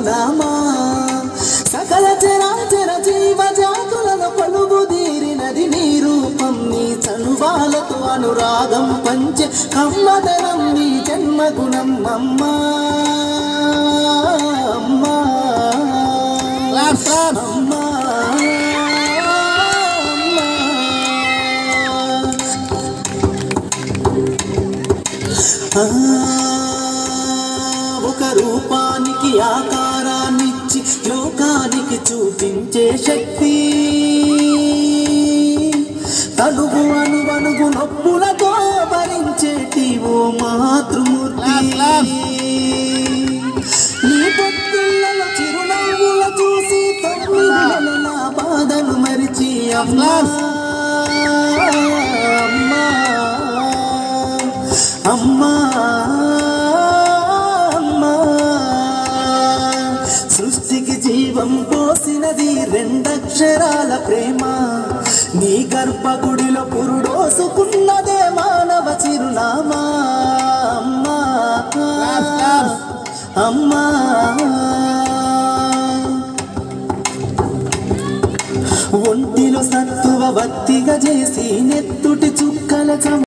చిరునామా సకల చరాచర జీవ జాతులను కొలువు తీరినది నీ రూపం నీ చనువాలతో అనురాగం పంచే కమ్మదనం నీ జన్మగుణం అమ్మా అమ్మా అమ్మా ఆ, ఒక రూపానికి ఆకారాన్నిచ్చి లోకానికి చూపించే శక్తి తనుగు అనువనుగు నొప్పులతో భరించేటి ఓ మాతృమూర్తి నీ పొత్తిళ్ళలో చిరునవ్వుల చూసి తొమ్మిది నెలల బాధను మరిచి అమ్మా అమ్మా అమ్మా అమ్మా సృష్టికి జీవం పోసినది రెండక్షరాల ప్రేమ నీ గర్భగుడిలో పురుడోసుకున్నదే మానవ చిరునామా అమ్మా అమ్మా ఒంటిలో సత్తువ వత్తిగా చేసి నెత్తుటి చుక్కల చమ